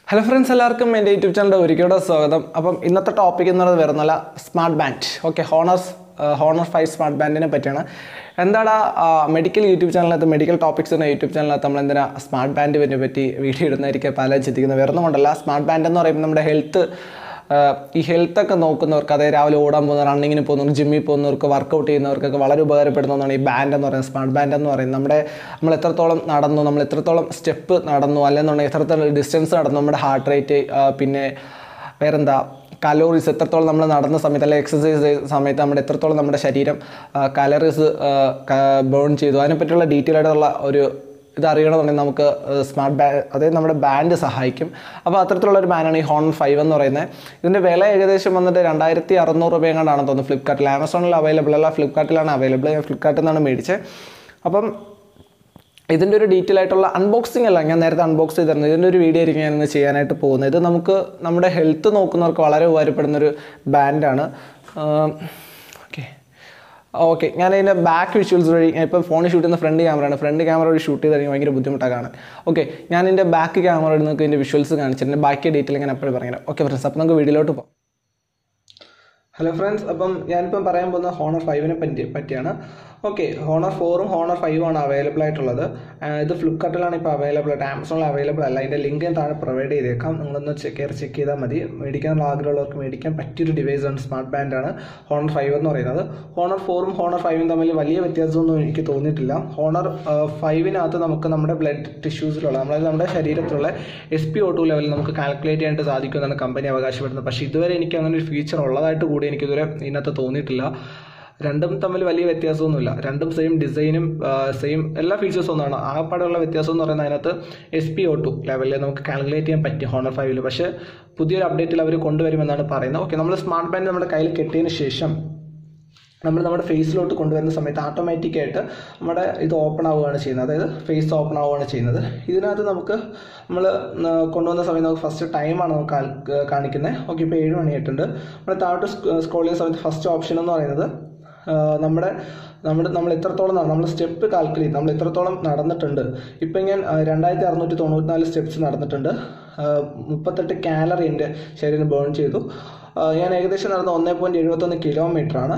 hello friends എല്ലാവർക്കും എൻ്റെ YouTube ചാനലിൻ്റെ ഒരിക്കലും സ്വാഗതം അപ്പം ഇന്നത്തെ ടോപ്പിക് എന്ന് പറയുന്നത് വരുന്നില്ല smart band okay Honor's Honor five smart ബാൻഡിനെ പറ്റിയാണ് എന്താണ് മെഡിക്കൽ യൂട്യൂബ് ചാനലിനകത്ത് മെഡിക്കൽ ടോപ്പിക്സ് എന്ന യൂട്യൂബ് ചാനലിനകത്ത് നമ്മൾ എന്തിനാ സ്മാർട്ട് ബാൻഡിനെ പറ്റി വീഡിയോ ഇടുന്നതായിരിക്കും പലരും ചിന്തിക്കുന്നത് വേറെ ഒന്നും കൊണ്ടല്ല സ്മാർട്ട് ബാൻഡ് എന്ന് പറയുമ്പോൾ നമ്മുടെ ഹെൽത്ത് ഈ ഹെൽത്തൊക്കെ നോക്കുന്നവർക്ക് അതായത് രാവിലെ ഓടാൻ പോകുന്ന റണ്ണിങ്ങിന് പോകുന്നവർക്ക് ജിമ്മിൽ പോകുന്നവർക്ക് വർക്കൗട്ട് ചെയ്യുന്നവർക്കൊക്കെ വളരെ ഉപകാരപ്പെടുന്ന ഒന്നാണ് ഈ ബാൻഡ് എന്ന് പറയുന്നത് സ്മാർട്ട് ബാൻഡ് എന്ന് പറയുന്നത് നമ്മുടെ നമ്മൾ എത്രത്തോളം നടന്നു നമ്മൾ എത്രത്തോളം സ്റ്റെപ്പ് നടന്നു അല്ലെന്നുണ്ടെങ്കിൽ എത്രത്തോളം ഡിസ്റ്റൻസ് നടന്നു നമ്മുടെ ഹാർട്ട് റേറ്റ് പിന്നെ വേറെന്താ കലോറീസ് എത്രത്തോളം നമ്മൾ നടന്ന സമയത്ത് അല്ലെങ്കിൽ എക്സസൈസ് ചെയ്ത സമയത്ത് നമ്മുടെ എത്രത്തോളം നമ്മുടെ ശരീരം കലോറീസ് ബേൺ ചെയ്തു അതിനെപ്പറ്റിയുള്ള ഡീറ്റെയിൽ ആയിട്ടുള്ള ഒരു ഇത് അറിയണമെന്നുണ്ടെങ്കിൽ നമുക്ക് സ്മാർട്ട് ബാ അതായത് നമ്മുടെ ബാൻഡ് സഹായിക്കും അപ്പോൾ അത്തരത്തിലുള്ള ഒരു ബാൻഡാണ് ഈ ഹോൺ ഫൈവ് എന്ന് പറയുന്നത് ഇതിൻ്റെ വില ഏകദേശം വന്നിട്ട് രണ്ടായിരത്തി അറുന്നൂറ് രൂപയെങ്ങാണ്ടാണെന്ന് തോന്നുന്നു ഫ്ലിപ്കാർട്ടിൽ ആമസോണിൽ അവൈലബിൾ അല്ല ഫ്ലിപ്കാർട്ടിലാണ് അവൈലബിൾ ഞാൻ ഫ്ലിപ്കാർട്ടിൽ നിന്നാണ് മേടിച്ചത് അപ്പം ഇതിൻ്റെ ഒരു ഡീറ്റെയിൽ ആയിട്ടുള്ള അൺബോക്സിംഗ് അല്ല ഞാൻ നേരത്തെ അൺബോക്സ് ചെയ്തിരുന്നത് ഇതിൻ്റെ ഒരു വീഡിയോ ആയിരിക്കും ഞാൻ ഇന്ന് ചെയ്യാനായിട്ട് പോകുന്നത് ഇത് നമുക്ക് നമ്മുടെ ഹെൽത്ത് നോക്കുന്നവർക്ക് വളരെ ഉപകാരപ്പെടുന്നൊരു ബാൻഡാണ് ഓക്കെ ഓക്കെ ഞാൻ അതിൻ്റെ ബാക്ക് വിഷ്വൽസ് വഴി ഇപ്പം ഫോണിൽ ഷൂട്ട് ചെയ്യുന്ന ഫ്രണ്ട് ക്യാമറയാണ് ഫ്രണ്ട് ക്യാമറ വഴി ഷൂട്ട് ചെയ്ത് ഭയങ്കര ബുദ്ധിമുട്ടാണ് കാണാൻ ഓക്കെ ഞാൻ എൻ്റെ ബാക്ക് ക്യാമറ വഴി നിങ്ങൾക്ക് ഇതിൻ്റെ വിഷ്വൽസ് കാണിച്ചിട്ടുണ്ട് ബാക്കി ഡീറ്റെയിൽ ഞാൻ എപ്പോഴും പറഞ്ഞുതരാം ഓക്കെ ഫ്രണ്ട്സ് അപ്പോൾ നമുക്ക് വീഡിയോയിലോട്ട് പോകാം ഹലോ ഫ്രണ്ട്സ് അപ്പം ഞാനിപ്പം പറയാൻ പോകുന്ന ഹോണർ ഫൈവിനെ പറ്റി പറ്റിയാണ് ഓക്കെ ഹോണർ ഫോറും ഹോണർ ഫൈവും ആണ് അവൈലബിൾ ആയിട്ടുള്ളത് ഇത് ഫ്ലിപ്കാർട്ടിലാണ് ഇപ്പോൾ അവൈലബിൾ ആയിട്ട് ആമസോണിൽ അവൈലബിൾ അല്ല അതിൻ്റെ ലിങ്ക് ഞാൻ താഴെ പ്രൊവൈഡ് ചെയ്തേക്കാം നിങ്ങളൊന്ന് ചെക്ക് കയറി ചെക്ക് ചെയ്താൽ മതി മേടിക്കാനുള്ള ആഗ്രഹമുള്ളവർക്ക് മേടിക്കാൻ പറ്റിയൊരു ഡിവൈസാണ് സ്മാർട്ട് ബാൻഡാണ് ഹോണർ ഫൈവ് എന്ന് പറയുന്നത് ഹോണർ ഫോറും ഹോണർ ഫൈവും തമ്മിൽ വലിയ വ്യത്യാസമൊന്നും എനിക്ക് തോന്നിയിട്ടില്ല ഹോണർ ഫൈവിനകത്ത് നമുക്ക് നമ്മുടെ ബ്ലഡ് ടിഷ്യൂസിലുള്ള അതായത് നമ്മുടെ ശരീരത്തിലുള്ള എസ് പി ഒ ടു ലെവലിൽ നമുക്ക് കാൽക്കുലേറ്റ് ചെയ്യാനായിട്ട് സാധിക്കുമെന്നാണ് കമ്പനി അവകാശപ്പെടുന്നത് പക്ഷേ ഇതുവരെ എനിക്ക് അങ്ങനെ ഒരു ഫീച്ചർ ഉള്ളതായിട്ട് കൂടി എനിക്കിതുവരെ ഇതിനകത്ത് തോന്നിയിട്ടില്ല രണ്ടും തമ്മിൽ വലിയ വ്യത്യാസമൊന്നുമില്ല രണ്ടും സെയിം ഡിസൈനും സെയിം എല്ലാ ഫീച്ചേഴ്സും ഒന്നാണ് ആകപ്പാടെയുള്ള വ്യത്യാസം എന്ന് പറയുന്നത് അതിനകത്ത് എസ് പി ഒ ടു ലെവലിൽ നമുക്ക് കാൽക്കുലേറ്റ് ചെയ്യാൻ പറ്റും ഹോണർ ഫൈവിൽ പക്ഷേ പുതിയൊരു അപ്ഡേറ്റിൽ അവർ കൊണ്ടുവരുമെന്നാണ് പറയുന്നത് ഓക്കെ നമ്മൾ സ്മാർട്ട് ബാൻഡ് നമ്മുടെ കയ്യിൽ കെട്ടിയതിന് ശേഷം നമ്മൾ നമ്മുടെ ഫേസിലോട്ട് കൊണ്ടുവരുന്ന സമയത്ത് ഓട്ടോമാറ്റിക്കായിട്ട് നമ്മുടെ ഇത് ഓപ്പൺ ആവുകയാണ് ചെയ്യുന്നത് അതായത് ഫേസ് ഓപ്പൺ ആവുകയാണ് ചെയ്യുന്നത് ഇതിനകത്ത് നമുക്ക് നമ്മൾ കൊണ്ടുവന്ന സമയത്ത് നമുക്ക് ഫസ്റ്റ് ടൈമാണ് നമുക്ക് കാണിക്കുന്നത് ഓക്കെ ഇപ്പോൾ ഏഴ് മണിയായിട്ടുണ്ട് നമ്മൾ താഴോട്ട് സ്ക്രോൾ ചെയ്യുന്ന സമയത്ത് ഫസ്റ്റ് ഓപ്ഷൻ എന്ന് പറയുന്നത് നമ്മുടെ നമ്മുടെ നമ്മൾ എത്രത്തോളം നമ്മൾ സ്റ്റെപ്പ് കാൽക്കുലേറ്റ് നമ്മൾ എത്രത്തോളം നടന്നിട്ടുണ്ട് ഇപ്പം ഞാൻ രണ്ടായിരത്തി അറുന്നൂറ്റി തൊണ്ണൂറ്റിനാല് സ്റ്റെപ്സ് നടന്നിട്ടുണ്ട് മുപ്പത്തെട്ട് കാലറി എൻ്റെ ശരീരം ബേൺ ചെയ്തു ഞാൻ ഏകദേശം നടന്ന ഒന്നേ പോയിൻറ്റ് എഴുപത്തൊന്ന് കിലോമീറ്റർ ആണ്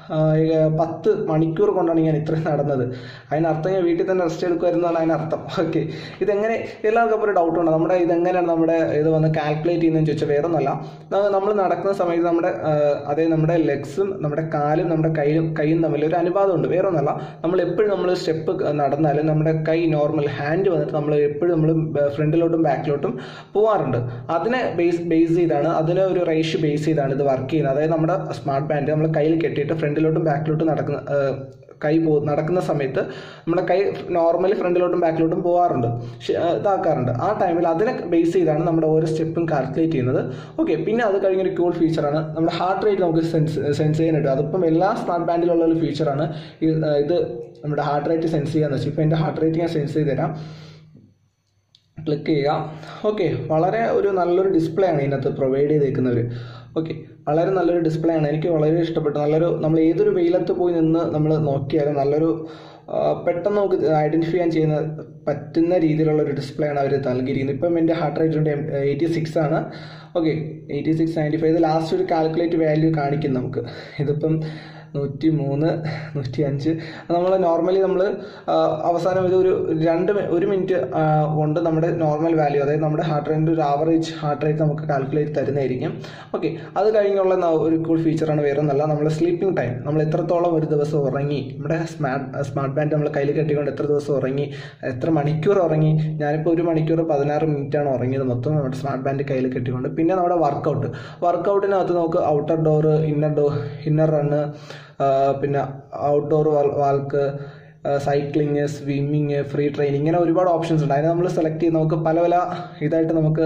പത്ത് മണിക്കൂർ കൊണ്ടാണ് ഞാൻ ഇത്രയും നടന്നത് അതിനർത്ഥം ഞാൻ വീട്ടിൽ തന്നെ റെസ്റ്റ് എടുക്കുമായിരുന്നാണ് അതിനർത്ഥം ഓക്കെ ഇതെങ്ങനെ എല്ലാവർക്കും ഒരു ഡൗട്ട് ഉണ്ട് നമ്മുടെ ഇതെങ്ങനെയാണ് നമ്മുടെ ഇത് വന്ന് കാൽക്കുലേറ്റ് ചെയ്യുന്നതെന്ന് ചോദിച്ചാൽ വേറെ ഒന്നല്ല നമ്മൾ നടക്കുന്ന സമയത്ത് നമ്മുടെ അതായത് നമ്മുടെ ലെഗ്സും നമ്മുടെ കാലും നമ്മുടെ കൈയും കൈയും തമ്മിൽ ഒരു അനുപാതമുണ്ട് വേറെ ഒന്നല്ല നമ്മൾ എപ്പോഴും നമ്മൾ സ്റ്റെപ്പ് നടന്നാലും നമ്മുടെ കൈ നോർമൽ ഹാൻഡ് വന്നിട്ട് നമ്മൾ എപ്പോഴും നമ്മൾ ഫ്രണ്ടിലോട്ടും ബാക്കിലോട്ടും പോകാറുണ്ട് അതിനെ ബേസ് ബേസ് ചെയ്താണ് അതിനെ ഒരു റേഷ്യോ ബേസ് ചെയ്താണ് ഇത് വർക്ക് ചെയ്യുന്നത് അതായത് നമ്മുടെ സ്മാർട്ട് ബാൻഡ് നമ്മൾ കയ്യിൽ കെട്ടിയിട്ട് ഫ്രണ്ടിലോട്ടും ബാക്കിലോട്ടും നടക്കുന്ന കൈ പോ നടക്കുന്ന സമയത്ത് നമ്മുടെ കൈ നോർമലി ഫ്രണ്ടിലോട്ടും ബാക്കിലോട്ടും പോകാറുണ്ട് ഇതാക്കാറുണ്ട് ആ ടൈമിൽ അതിനെ ബേസ് ചെയ്താണ് നമ്മുടെ ഓരോ സ്റ്റെപ്പും കാൽക്കുലേറ്റ് ചെയ്യുന്നത് ഓക്കെ പിന്നെ അത് കഴിഞ്ഞൊരു കൂൾ ഫീച്ചറാണ് നമ്മുടെ ഹാർട്ട് റേറ്റ് നമുക്ക് സെൻസ് സെൻസ് ചെയ്യാനായിട്ട് അതിപ്പം എല്ലാ സ്മാർട്ട് ബാൻഡിലുള്ള ഒരു ഫീച്ചറാണ് ഇത് നമ്മുടെ ഹാർട്ട് റേറ്റ് സെൻസ് ചെയ്യാന്ന് വെച്ചാൽ ഇപ്പോൾ എൻ്റെ ഹാർട്ട് റേറ്റ് ഞാൻ സെൻസ് ചെയ്ത് തരാം ക്ലിക്ക് ചെയ്യുക ഓക്കെ വളരെ ഒരു നല്ലൊരു ഡിസ്പ്ലേ ആണ് ഇതിനകത്ത് പ്രൊവൈഡ് ചെയ്തേക്കുന്നവർ ഓക്കെ വളരെ നല്ലൊരു ഡിസ്പ്ലേ ആണ് എനിക്ക് വളരെ ഇഷ്ടപ്പെട്ടു നല്ലൊരു നമ്മൾ ഏതൊരു വെയിലത്ത് പോയി നിന്ന് നമ്മൾ നോക്കിയാലും നല്ലൊരു പെട്ടെന്ന് നമുക്ക് ഐഡൻറ്റിഫൈ ചെയ്യാൻ ചെയ്യുന്ന പറ്റുന്ന രീതിയിലുള്ള ഒരു ഡിസ്പ്ലേ ആണ് അവർ നൽകിയിരിക്കുന്നത് ഇപ്പം എൻ്റെ ഹാർട്ട് റേറ്റ് ഉണ്ട് എയ്റ്റി സിക്സ് ആണ് okay eighty six ninety five ഇത് ലാസ്റ്റ് ഒരു കാൽക്കുലേറ്റ് വാല്യൂ കാണിക്കും നമുക്ക് ഇതിപ്പം നൂറ്റി മൂന്ന് നൂറ്റി അഞ്ച് നമ്മൾ നോർമലി നമ്മൾ അവസാനം ഇത് ഒരു രണ്ട് ഒരു മിനിറ്റ് കൊണ്ട് നമ്മുടെ നോർമൽ വാല്യൂ അതായത് നമ്മുടെ ഹാർട്ട് റേറ്റിൻ്റെ ഒരു ആവറേജ് ഹാർട്ട് റേറ്റ് നമുക്ക് കാൽക്കുലേറ്റ് തരുന്നതായിരിക്കും ഓക്കെ അത് കഴിഞ്ഞുള്ള ഒരു കൂൾ ഫീച്ചറാണ് വേറെ ഒന്നല്ല നമ്മൾ സ്ലീപ്പിംഗ് ടൈം നമ്മൾ എത്രത്തോളം ഒരു ദിവസം ഉറങ്ങി നമ്മുടെ സ്മാർട്ട് സ്മാർട്ട് ബാൻഡ് നമ്മൾ കയ്യിൽ കെട്ടിക്കൊണ്ട് എത്ര ദിവസം ഉറങ്ങി എത്ര മണിക്കൂർ ഉറങ്ങി ഞാനിപ്പോൾ ഒരു മണിക്കൂർ പതിനാറ് മിനിറ്റാണ് ഉറങ്ങിയത് മൊത്തം നമ്മുടെ സ്മാർട്ട് ബാൻഡ് കയ്യിൽ കെട്ടിക്കൊണ്ട് പിന്നെ നമ്മുടെ വർക്കൗട്ട് വർക്കൗട്ടിനകത്ത് നമുക്ക് outer door inner door inner run പിന്നെ outdoor walk cycling swimming free training ഇങ്ങനെ ഒരുപാട് ഓപ്ഷൻസ് ഉണ്ട് അതിനെ നമ്മൾ സെലക്ട് ചെയ്ത് നമുക്ക് പല പല ഇതായിട്ട് നമുക്ക്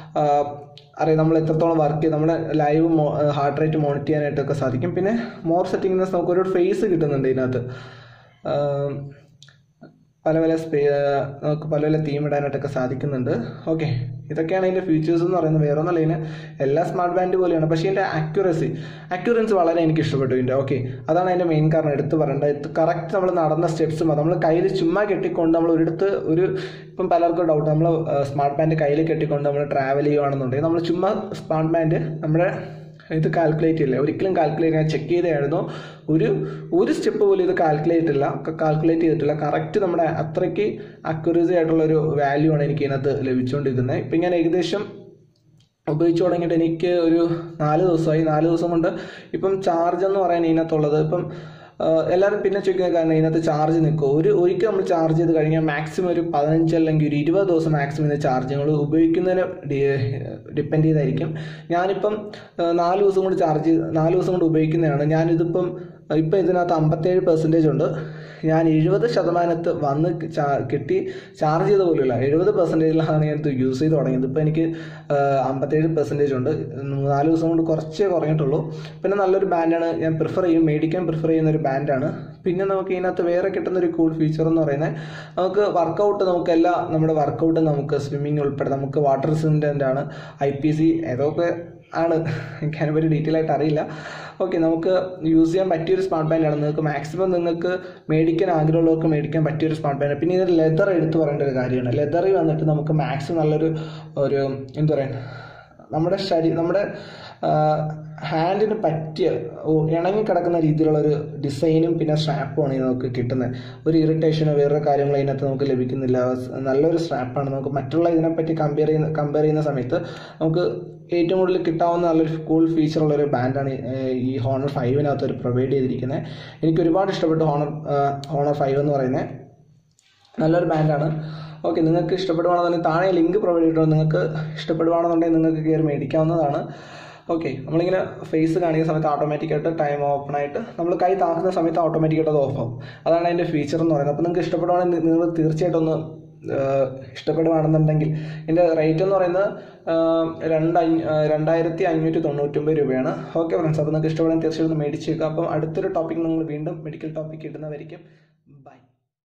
അറിയാം നമ്മൾ എത്രത്തോളം വർക്ക് ചെയ്ത് നമ്മുടെ ലൈവ് ഹാർട്ട് റേറ്റ് മോണിറ്റർ ചെയ്യാനായിട്ടൊക്കെ സാധിക്കും പിന്നെ മോർ സെറ്റിംഗ്നെസ് നമുക്ക് ഒരു ഫേസ് കിട്ടുന്നുണ്ട് ഇതിനകത്ത് പല പല സ്പേ നമുക്ക് പല പല തീം ഇടാനായിട്ടൊക്കെ സാധിക്കുന്നുണ്ട് ഓക്കെ ഇതൊക്കെയാണ് ഇതിൻ്റെ ഫീച്ചേഴ്സ് എന്ന് പറയുന്നത് വേറെ ഒന്നല്ല ഇതിന് എല്ലാ സ്മാർട്ട് ബാൻഡ് പോലെയാണ് പക്ഷേ ഇതിൻ്റെ ആക്യുറസി ആക്യുറൻസ് വളരെ എനിക്ക് ഇഷ്ടപ്പെട്ടു ഇതിൻ്റെ ഓക്കെ അതാണ് അതിൻ്റെ മെയിൻ കാരണം എടുത്ത് പറയേണ്ടത് കറക്റ്റ് നമ്മൾ നടന്ന സ്റ്റെപ്സും നമ്മൾ കയ്യിൽ ചുമ്മാ കെട്ടിക്കൊണ്ട് നമ്മൾ ഒരിടത്ത് ഒരു ഇപ്പം പലർക്കും ഡൗട്ട് നമ്മൾ സ്മാർട്ട് ബാൻഡ് കയ്യിൽ കെട്ടിക്കൊണ്ട് നമ്മൾ ട്രാവൽ ചെയ്യുകയാണെന്നുണ്ടെങ്കിൽ നമ്മൾ ചുമ്മാ സ്മാർട്ട് ബാൻഡ് നമ്മുടെ ഇത് കാൽക്കുലേറ്റ് ചെയ്യില്ല ഒരിക്കലും കാൽക്കുലേറ്റ് ഞാൻ ചെക്ക് ചെയ്തായിരുന്നു ഒരു ഒരു സ്റ്റെപ്പ് പോലും ഇത് കാൽക്കുലേറ്റ് ഇല്ല കാൽക്കുലേറ്റ് ചെയ്തിട്ടില്ല കറക്റ്റ് നമ്മുടെ അത്രയ്ക്ക് അക്യുറസി ആയിട്ടുള്ള ഒരു വാല്യൂ ആണ് എനിക്ക് ഇതിനകത്ത് ലഭിച്ചുകൊണ്ടിരിക്കുന്നത് ഇപ്പം ഞാൻ ഏകദേശം ഉപയോഗിച്ച് തുടങ്ങിയിട്ട് എനിക്ക് ഒരു നാല് ദിവസമായി നാല് ദിവസം കൊണ്ട് ഇപ്പം ചാർജ് എന്ന് പറയാൻ ഇതിനകത്തുള്ളത് ഇപ്പം ആഹ് എല്ലാവരും പിന്നെ ചോദിക്കുന്ന കാരണം ഇതിനകത്ത് ചാർജ് നിൽക്കും ഒരു ഒരിക്കൽ നമ്മൾ ചാർജ് ചെയ്ത് കഴിഞ്ഞാൽ മാക്സിമം ഒരു പതിനഞ്ച് അല്ലെങ്കിൽ ഒരു ഇരുപത് ദിവസം മാക്സിമം ഇത് ചാർജുകൾ ഉപയോഗിക്കുന്നതിന് ഡിപ്പെൻഡ് ചെയ്തായിരിക്കും ഞാനിപ്പം ആഹ് നാല് ദിവസം കൊണ്ട് ചാർജ് ചെയ്ത് നാല് ദിവസം കൊണ്ട് ഉപയോഗിക്കുന്നതാണ് ഞാനിതിപ്പം ഇപ്പം ഇതിനകത്ത് അമ്പത്തേഴ് പെർസെൻറ്റേജ് ഉണ്ട് ഞാൻ എഴുപത് ശതമാനത്ത് വന്ന് ചാ കിട്ടി ചാർജ് ചെയ്ത പോലുമില്ല എഴുപത് പെർസെൻറ്റേജിലാണ് ഞാൻ ഇത് യൂസ് ചെയ്ത് തുടങ്ങിയത് ഇപ്പം എനിക്ക് അമ്പത്തേഴ് പെർസെൻറ്റേജ് ഉണ്ട് നാല് ദിവസം കൊണ്ട് കുറച്ചേ കുറഞ്ഞിട്ടുള്ളൂ പിന്നെ നല്ലൊരു ബാൻഡാണ് ഞാൻ പ്രിഫർ ചെയ്യും മേടിക്കാൻ പ്രിഫർ ചെയ്യുന്ന ഒരു ബാൻഡാണ് പിന്നെ നമുക്ക് ഇതിനകത്ത് വേറെ കിട്ടുന്ന ഒരു കൂൾ ഫീച്ചർ എന്ന് പറയുന്നത് നമുക്ക് വർക്കൗട്ട് നമുക്ക് എല്ലാ നമ്മുടെ വർക്കൗട്ട് നമുക്ക് സ്വിമ്മിങ് ഉൾപ്പെടെ നമുക്ക് വാട്ടർ റെസിസ്റ്റൻ്റ് ആണ് ഐ പി സി ഏതൊക്കെ ആണ് എനിക്ക് അതിനെപ്പറ്റി ഡീറ്റെയിൽ ആയിട്ട് അറിയില്ല ഓക്കെ നമുക്ക് യൂസ് ചെയ്യാൻ പറ്റിയൊരു സ്മാർട്ട് ബാൻഡാണ് നിങ്ങൾക്ക് മാക്സിമം നിങ്ങൾക്ക് മേടിക്കാൻ ആഗ്രഹമുള്ളവർക്ക് മേടിക്കാൻ പറ്റിയൊരു സ്മാർട്ട് ബാൻഡ് പിന്നെ ഇത് ലെതർ എടുത്ത് പറയേണ്ട ഒരു കാര്യമാണ് ലെതറിൽ വന്നിട്ട് നമുക്ക് മാക്സിമം നല്ലൊരു ഒരു എന്താ പറയുക നമ്മുടെ ശരീ നമ്മുടെ ഹാൻഡിന് പറ്റിയ ഓ- ഇണങ്ങി കിടക്കുന്ന രീതിയിലുള്ള ഒരു ഡിസൈനും പിന്നെ സ്ട്രാപ്പുമാണ് ഇത് നമുക്ക് കിട്ടുന്നത് ഒരു ഇറിറ്റേഷനോ വേറെ കാര്യങ്ങളോ ഇതിനകത്ത് നമുക്ക് ലഭിക്കുന്നില്ല സ് നല്ലൊരു സ്ട്രാപ്പാണ് നമുക്ക് മറ്റുള്ള ഇതിനെപ്പറ്റി കമ്പയർ ചെയ്യുന്ന കമ്പയർ ചെയ്യുന്ന സമയത്ത് നമുക്ക് ഏറ്റവും കൂടുതൽ കിട്ടാവുന്ന നല്ലൊരു കൂൾ ഫീച്ചറുള്ള ഒരു ബാൻഡാണ് ഈ ഹോണർ ഫൈവിനകത്ത് ഒരു പ്രൊവൈഡ് ചെയ്തിരിക്കുന്നത് എനിക്ക് ഒരുപാട് ഇഷ്ടപ്പെട്ടു ഹോണർ ഹോണർ ഫൈവ് എന്ന് പറയുന്നത് നല്ലൊരു ബാൻഡാണ് ഓക്കെ നിങ്ങൾക്ക് ഇഷ്ടപ്പെടുവാണെന്നുണ്ടെങ്കിൽ താഴെ ലിങ്ക് പ്രൊവൈഡ് ചെയ്തിട്ടുണ്ട് നിങ്ങൾക്ക് ഇഷ്ടപ്പെടുവാണെന്നുണ്ടെങ്കിൽ നിങ്ങൾക്ക് കയറി മേടിക്കാവുന്നതാണ് ഓക്കെ നമ്മളിങ്ങനെ ഫേസ് കാണിക്കുന്ന സമയത്ത് ഓട്ടോമാറ്റിക്കായിട്ട് ടൈം ഓപ്പൺ ആയിട്ട് നമ്മൾ കൈ താക്കുന്ന സമയത്ത് ഓട്ടോമാറ്റിക്കായിട്ട് അത് ഓഫ് ആവും അതാണ് അതിൻ്റെ ഫീച്ചർ എന്ന് പറയുന്നത് അപ്പോൾ നിങ്ങൾക്ക് ഇഷ്ടപ്പെടുവാണെങ്കിൽ നിങ്ങൾ തീർച്ചയായിട്ടും ഒന്ന് ആഹ് ഇഷ്ടപ്പെടുവാണെന്നുണ്ടെങ്കിൽ ഇതിൻ്റെ റേറ്റ് എന്ന് പറയുന്നത് ആഹ് രണ്ട് അഞ്ഞൂ രണ്ടായിരത്തി അഞ്ഞൂറ്റി തൊണ്ണൂറ്റൊമ്പത് രൂപയാണ് ഓക്കെ ഫ്രണ്ട്സ് അപ്പോൾ നിങ്ങൾക്ക് ഇഷ്ടപ്പെടുന്ന തീർച്ചയായിട്ടും ഒന്ന് മേടിച്ചേക്കുക അപ്പം അടുത്തൊരു ടോപ്പിക് നിങ്ങൾ വീണ്ടും മെഡിക്കൽ ടോപ്പിക് ഇടുന്നതായിരിക്കും